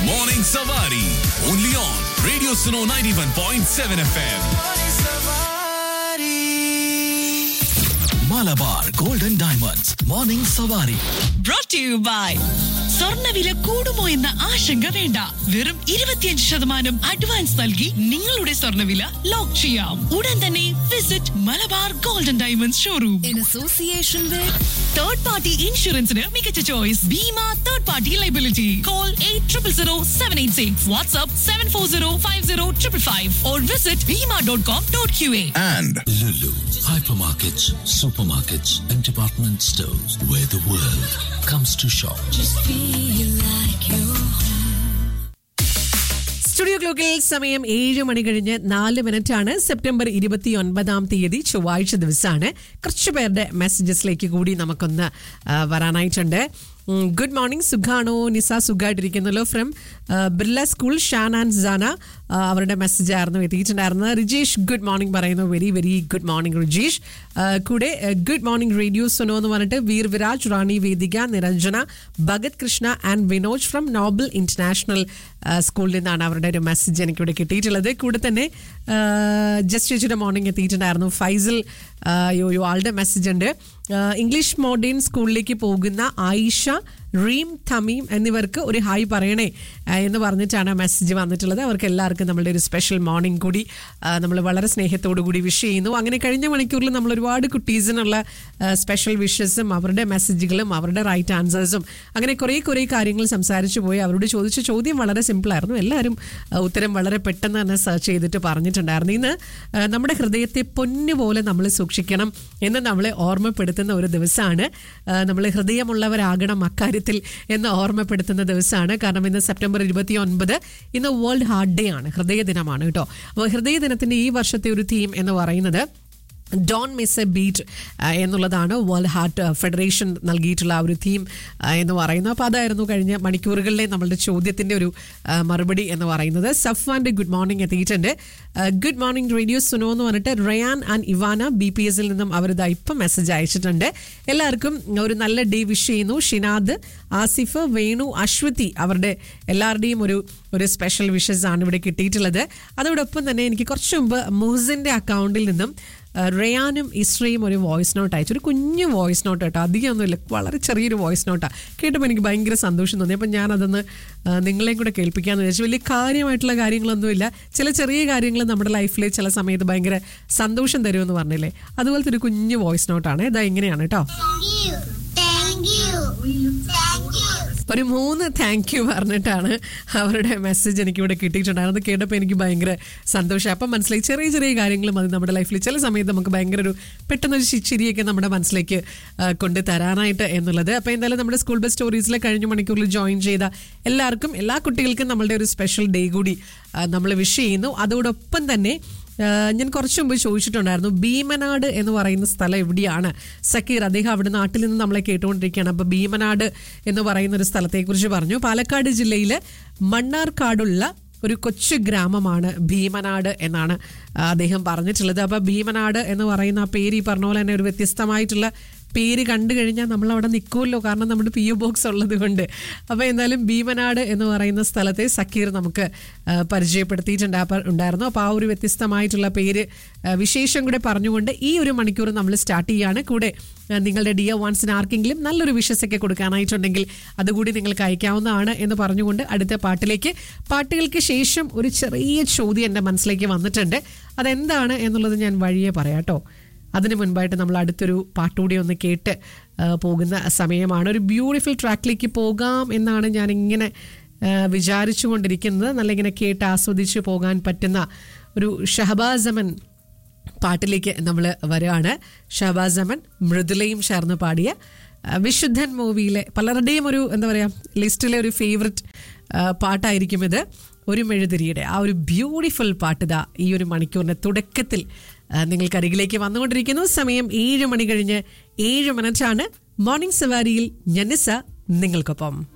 Morning Savari. Only on Radio Suno 91.7 FM. Malabar Golden Diamonds. Morning Savari. brought to you by സ്വർണ്ണവില കൂടുമോ എന്ന ആശങ്ക വേണ്ട വെറും ഇരുപത്തിയഞ്ച് ശതമാനം അഡ്വാൻസ് നൽകി നിങ്ങളുടെ സ്വർണ്ണവില ലോക്ക് ചെയ്യാം ഉടൻ തന്നെ visit Malabar gold and diamonds showroom in association with third party ഇൻഷുറൻസിന് മികച്ച choice Beema third party liability call eight triple zero seven eight six WhatsApp seven four zero five zero triple five or visit Beema dot com dot Q A And Lulu, hypermarkets, supermarkets, and department stores where the world comes to shop. feel like you studio ക്ലോക്കിൽ സമയം ഏഴ് മണി കഴിഞ്ഞ് നാല് minute ആണ് September ഇരുപത്തി ഒൻപതാം തീയതി ചൊവ്വാഴ്ച ദിവസമാണ് കുറച്ച് പേരുടെ മെസ്സേജസിലേക്ക് കൂടി നമുക്കൊന്ന് ആ, വരാനായിട്ടുണ്ട് ഉം, ഗുഡ് മോർണിംഗ് സുഖാണോ നിസ സുഖമായിട്ടിരിക്കുന്നല്ലോ from Birla school Shan and Sana ആ, അവരുടെ മെസ്സേജ് ആയിരുന്നു എത്തിയിട്ടുണ്ടായിരുന്നത് റിജേഷ് ഗുഡ് മോർണിംഗ് പറയുന്നു very very good morning Rijesh ആ, കൂടെ ഗുഡ് മോർണിംഗ് റേഡിയോ സുനോ എന്ന് പറഞ്ഞിട്ട് Veer Viraj Rani Vedika Niranjana Bhagat Krishna and Vinoj from Nobel international സ്കൂളിൽ നിന്നാണ് അവരുടെ ഒരു മെസ്സേജ് എനിക്കിവിടെ കിട്ടിയിട്ടുള്ളത് കൂടെ തന്നെ ജസ്റ്റ് ചേച്ചിയുടെ മോർണിംഗ് എത്തിയിട്ടുണ്ടായിരുന്നു ഫൈസൽ ആ, യോ യോ ആളുടെ മെസ്സേജ് ഉണ്ട് ആ, ഇംഗ്ലീഷ് മോഡേൺ സ്കൂളിലേക്ക് പോകുന്ന ആയിഷ റീം തമീം എന്നിവർക്ക് ഒരു ഹായ് പറയണേ ആ, എന്ന് പറഞ്ഞിട്ടാണ് മെസ്സേജ് വന്നിട്ടുള്ളത് അവർക്ക് എല്ലാവർക്കും നമ്മളുടെ ഒരു സ്പെഷ്യൽ മോർണിംഗ് കൂടി നമ്മൾ വളരെ സ്നേഹത്തോടു കൂടി വിഷ് ചെയ്യുന്നു അങ്ങനെ കഴിഞ്ഞ മണിക്കൂറിൽ നമ്മൾ ഒരുപാട് കുട്ടീസിനുള്ള സ്പെഷ്യൽ വിഷസും അവരുടെ മെസ്സേജുകളും അവരുടെ റൈറ്റ് ആൻസേഴ്സും അങ്ങനെ കുറേ കുറേ കാര്യങ്ങൾ സംസാരിച്ചു പോയി അവരോട് ചോദിച്ച ചോദ്യം വളരെ സിമ്പിളായിരുന്നു എല്ലാവരും ആ, ഉത്തരം വളരെ പെട്ടെന്ന് തന്നെ സെർച്ച് ചെയ്തിട്ട് പറഞ്ഞിട്ടുണ്ടായിരുന്നു ഇന്ന് ആ, നമ്മുടെ ഹൃദയത്തെ പൊന്നുപോലെ നമ്മൾ സൂക്ഷിക്കണം എന്ന് നമ്മളെ ഓർമ്മപ്പെടുത്തുന്ന ഒരു ദിവസമാണ് നമ്മൾ ഹൃദയമുള്ളവരാകണം അക്കാര്യത്തിൽ എന്ന് ഓർമ്മപ്പെടുത്തുന്ന ദിവസമാണ് കാരണം ഇന്ന് സെപ്റ്റംബർ ഇരുപത്തി ഒൻപത് ഇന്ന് വേൾഡ് ഹാർട്ട് ഡേ ആണ് ഹൃദയ ദിനമാണ് കേട്ടോ അപ്പോൾ ഹൃദയ ദിനത്തിന്റെ ഈ വർഷത്തെ ഒരു തീം എന്ന് പറയുന്നത് ഡോൺ മിസ് എ ബീറ്റ് എന്നുള്ളതാണ് വേൾഡ് ഹാർട്ട് ഫെഡറേഷൻ നൽകിയിട്ടുള്ള ആ ഒരു തീം എന്ന് പറയുന്നത് അപ്പോൾ അതായിരുന്നു കഴിഞ്ഞ മണിക്കൂറുകളിലെ നമ്മളുടെ ചോദ്യത്തിൻ്റെ ഒരു ആ, മറുപടി എന്ന് പറയുന്നത് സഫ്വാൻ്റെ ഗുഡ് മോർണിംഗ് എത്തിയിട്ടുണ്ട് ഗുഡ് മോർണിംഗ് റേഡിയോ സുനോ എന്ന് പറഞ്ഞിട്ട് Rayan and Ivana B P എസിൽ നിന്നും അവരിതാ ഇപ്പം മെസ്സേജ് അയച്ചിട്ടുണ്ട് എല്ലാവർക്കും ഒരു നല്ല ഡേ വിഷ് ചെയ്യുന്നു ഷിനാദ് ആസിഫ് വേണു അശ്വതി അവരുടെ എല്ലാവരുടെയും ഒരു ഒരു സ്പെഷ്യൽ വിഷസ് ആണ് ഇവിടെ കിട്ടിയിട്ടുള്ളത് അതോടൊപ്പം തന്നെ എനിക്ക് കുറച്ച് മുമ്പ് മുഹസിൻ്റെ അക്കൗണ്ടിൽ നിന്നും ആ, റയാനും ഇസ്രയും ഒരു വോയിസ് നോട്ട് അയച്ചു ഒരു കുഞ്ഞു വോയിസ് നോട്ട് കേട്ടോ അധികമൊന്നുമില്ല വളരെ ചെറിയൊരു വോയിസ് നോട്ടാണ് കേട്ടപ്പോൾ എനിക്ക് ഭയങ്കര സന്തോഷം തോന്നി അപ്പം ഞാനതൊന്ന് ആ, നിങ്ങളെയും കൂടെ കേൾപ്പിക്കാമെന്ന് വിചാരിച്ചു വലിയ കാര്യമായിട്ടുള്ള കാര്യങ്ങളൊന്നുമില്ല ചില ചെറിയ കാര്യങ്ങൾ നമ്മുടെ ലൈഫിൽ ചില സമയത്ത് ഭയങ്കര സന്തോഷം തരുമെന്ന് പറഞ്ഞില്ലേ അതുപോലത്തെ ഒരു കുഞ്ഞു വോയിസ് നോട്ടാണ് ഇതാ ഇങ്ങനെയാണ് കേട്ടോ Thank you. Thank you. Thank you. ഒരു മൂന്ന് താങ്ക് യു പറഞ്ഞിട്ടാണ് അവരുടെ മെസ്സേജ് എനിക്ക് ഇവിടെ കിട്ടിയിട്ടുണ്ടായിരുന്നു അത് കേട്ടപ്പോൾ എനിക്ക് ഭയങ്കര സന്തോഷം അപ്പം മനസ്സിലായി ചെറിയ ചെറിയ കാര്യങ്ങൾ മതി നമ്മുടെ ലൈഫിൽ ചില സമയത്ത് നമുക്ക് ഭയങ്കര ഒരു പെട്ടെന്നൊരു ചി- ചിരിയൊക്കെ നമ്മുടെ മനസ്സിലേക്ക് ആ, കൊണ്ട് തരാനായിട്ട് എന്നുള്ളത് അപ്പോൾ എന്തായാലും നമ്മുടെ സ്കൂൾ ബസ് സ്റ്റോറീസിലെ കഴിഞ്ഞ മണിക്കൂറിൽ ജോയിൻ ചെയ്ത എല്ലാവർക്കും എല്ലാ കുട്ടികൾക്കും നമ്മളുടെ ഒരു സ്പെഷ്യൽ ഡേ കൂടി നമ്മൾ വിഷ് ചെയ്യുന്നു അതോടൊപ്പം തന്നെ ആ, ഞാൻ കുറച്ച് മുമ്പ് ചോദിച്ചിട്ടുണ്ടായിരുന്നു ഭീമനാട് എന്ന് പറയുന്ന സ്ഥലം എവിടെയാണ് സക്കീർ അദ്ദേഹം അവിടെ നാട്ടിൽ നിന്ന് നമ്മളെ കേട്ടുകൊണ്ടിരിക്കുകയാണ് അപ്പോൾ ഭീമനാട് എന്ന് പറയുന്ന ഒരു സ്ഥലത്തെക്കുറിച്ച് പറഞ്ഞു പാലക്കാട് ജില്ലയിൽ മണ്ണാർക്കാടുള്ള ഒരു കൊച്ചു ഗ്രാമമാണ് ഭീമനാട് എന്നാണ് ആ, അദ്ദേഹം പറഞ്ഞിട്ടുള്ളത് അപ്പോൾ ഭീമനാട് എന്ന് പറയുന്ന ആ പേര് ഈ പറഞ്ഞ പോലെ തന്നെ ഒരു വ്യത്യസ്തമായിട്ടുള്ള പേര് കണ്ടു കഴിഞ്ഞാൽ നമ്മൾ അവിടെ നിൽക്കുമല്ലോ കാരണം നമ്മുടെ പി ഒ ബോക്സ് ഉള്ളത് കൊണ്ട് അപ്പോൾ എന്തായാലും ഭീമനാട് എന്ന് പറയുന്ന സ്ഥലത്തെ സക്കീർ നമുക്ക് ആ, പരിചയപ്പെടുത്തിയിട്ടുണ്ട് അപ്പോൾ ഉണ്ടായിരുന്നു അപ്പോൾ ആ ഒരു വ്യത്യസ്തമായിട്ടുള്ള പേര് ആ, വിശേഷം കൂടെ പറഞ്ഞുകൊണ്ട് ഈ ഒരു മണിക്കൂർ നമ്മൾ സ്റ്റാർട്ട് ചെയ്യുകയാണ് കൂടെ ആ, നിങ്ങളുടെ ഡിയർ വൺസിന് ആർക്കെങ്കിലും നല്ലൊരു വിഷസൊക്കെ കൊടുക്കാനായിട്ടുണ്ടെങ്കിൽ അതുകൂടി നിങ്ങൾക്ക് അയക്കാവുന്നതാണ് എന്ന് പറഞ്ഞുകൊണ്ട് അടുത്ത പാട്ടിലേക്ക് പാട്ടുകൾക്ക് ശേഷം ഒരു ചെറിയ ചോദ്യം എൻ്റെ മനസ്സിലേക്ക് വന്നിട്ടുണ്ട് അതെന്താണ് എന്നുള്ളത് ഞാൻ വഴിയെ പറയാം കേട്ടോ അതിന് മുൻപായിട്ട് നമ്മൾ അടുത്തൊരു പാട്ടുകൂടി ഒന്ന് കേട്ട് ആ, പോകുന്ന സമയമാണ് ഒരു ബ്യൂട്ടിഫുൾ ട്രാക്കിലേക്ക് പോകാം എന്നാണ് ഞാൻ ഇങ്ങനെ ആ, വിചാരിച്ചു കൊണ്ടിരിക്കുന്നത് നല്ല ഇങ്ങനെ കേട്ട് ആസ്വദിച്ച് പോകാൻ പറ്റുന്ന ഒരു ഷഹബാസമൻ പാട്ടിലേക്ക് നമ്മൾ വരികയാണ് ഷഹബാസ് അമൻ മൃദുലയും ചേർന്ന് പാടിയ ആ, വിശുദ്ധൻ മൂവിയിലെ പലരുടെയും ഒരു എന്താ പറയുക ലിസ്റ്റിലെ ഒരു ഫേവററ്റ് പാട്ടായിരിക്കും ഇത് ഒരു മെഴുതിരിയുടെ ആ ഒരു ബ്യൂട്ടിഫുൾ പാട്ടിത ഈ ഒരു മണിക്കൂറിൻ്റെ തുടക്കത്തിൽ ആ, നിങ്ങൾക്കരികിലേക്ക് വന്നുകൊണ്ടിരിക്കുന്നു സമയം ഏഴ് മണി കഴിഞ്ഞ് ഏഴ് മിനിറ്റാണ് മോർണിംഗ് സവാരിയിൽ ഞനിസ നിങ്ങൾക്കൊപ്പം